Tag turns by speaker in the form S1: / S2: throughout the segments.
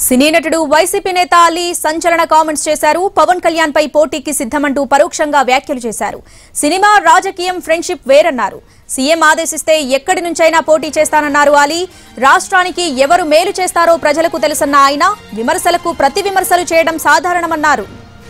S1: సినీ నటుడు వైసీపీ నేత అలీ సంచలన కామెంట్స్ చేశారు పవన్ కళ్యాణ్ పై పోటీకి సిద్ధమంటూ పరోక్షంగా వ్యాఖ్యలు చేశారు సినిమా రాజకీయం ఫ్రెండ్షిప్ వేరన్నారు సీఎం ఆదేశిస్తే ఎక్కడి నుంచైనా పోటీ చేస్తానన్నారు అలీ రాష్ట్రానికి ఎవరు మేలు చేస్తారో ప్రజలకు తెలుసన్న ఆయన విమర్శలకు ప్రతి విమర్శలు చేయడం సాధారణమన్నారు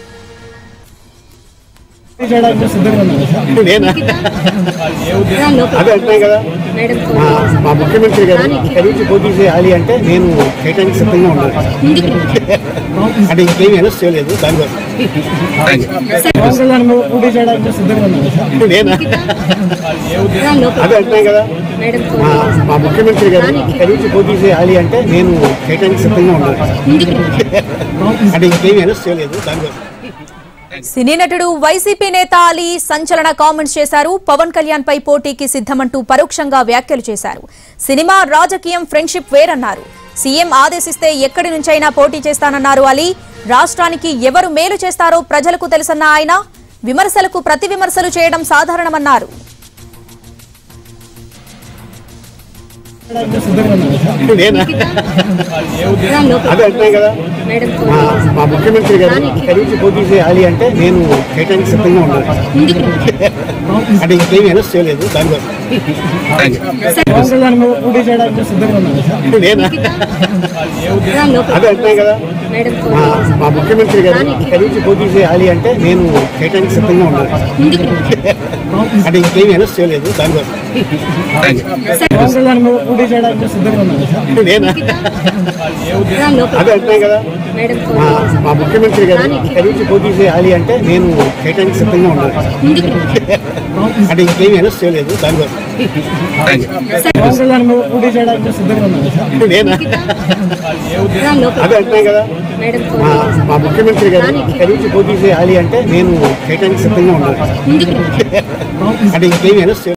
S2: చేయడానికి సిద్ధంగా ఉన్నాను సార్.
S3: నేనా అదే అంటున్నాయి కదా మా మా ముఖ్యమంత్రి గారు ఇక్కడి నుంచి పోటీ చేయాలి అంటే నేను చేయడానికి సిద్ధంగా ఉన్నాను అంటే ఇంకేమీ అనౌన్స్ చేయలేదు దానికోసం
S2: పవన్ కళ్యాణ్ మీద పోటీ చేయడానికి సిద్ధంగా ఉన్నాను సార్.
S3: నేనా అదే అంటున్నాయి కదా మా మా ముఖ్యమంత్రి గారు ఇక్కడి నుంచి పోటీ చేయాలి అంటే నేను చేయడానికి సిద్ధంగా ఉన్నాను అంటే ఇంకేమీ అనౌన్స్ చేయలేదు దానికోసం
S1: సినీ నటుడు వైసీపీ నేత అలీ సంచలన కామెంట్స్ చేశారు పవన్ కళ్యాణ్ పై పోటీకి సిద్ధమంటూ పరోక్షంగా వ్యాఖ్యలు చేశారు సినిమా రాజకీయం ఫ్రెండ్షిప్ వేరన్నారు సీఎం ఆదేశిస్తే ఎక్కడి నుంచైనా పోటీ చేస్తానన్నారు అలీ రాష్ట్రానికి ఎవరు మేలు చేస్తారో ప్రజలకు తెలుసన్న ఆయన విమర్శలకు ప్రతి విమర్శలు చేయడం సాధారణమన్నారు
S2: చేయడానికి సిద్ధంగా ఉన్నాను సార్.
S3: నేనా అదే అంటున్నాయి కదా మా మా ముఖ్యమంత్రి గారు ఇక్కడి నుంచి పోటీ చేయాలి అంటే నేను చేయడానికి సిద్ధంగా ఉన్నాను అంటే ఇంకేమీ అనౌన్స్ చేయలేదు దానికోసం
S2: పవన్ కళ్యాణ్ మీద పోటీ చేయడానికి సిద్ధంగా ఉన్నాను సార్.
S3: నేనా అదే అంటున్నాయి కదా మా మా ముఖ్యమంత్రి గారు ఇక్కడి నుంచి పోటీ చేయాలి అంటే నేను చేయడానికి సిద్ధంగా ఉన్నాను అంటే ఇంకేమీ అనౌన్స్ చేయలేదు దానికోసం
S2: పవన్ కళ్యాణ్ మీద పోటీ చేయడానికి సిద్ధంగా ఉన్నాను సార్.
S3: నేనా అదే అంటున్నాయి కదా మా మా ముఖ్యమంత్రి గారు ఇక్కడి నుంచి పోటీ చేయాలి అంటే నేను చేయడానికి సిద్ధంగా ఉన్నాను అంటే ఇంకేమీ అనౌన్స్ చేయలేదు దానికోసం
S2: పవన్ కళ్యాణ్ మీద పోటీ చేయడానికి సిద్ధంగా ఉన్నాను సార్.
S3: నేనా అదే అంటున్నాయి కదా మా మా ముఖ్యమంత్రి గారు ఇక్కడి నుంచి పోటీ చేయాలి అంటే నేను చేయడానికి సిద్ధంగా ఉన్నాను అంటే ఇంకేమీ అనౌన్స్ చేయలేదు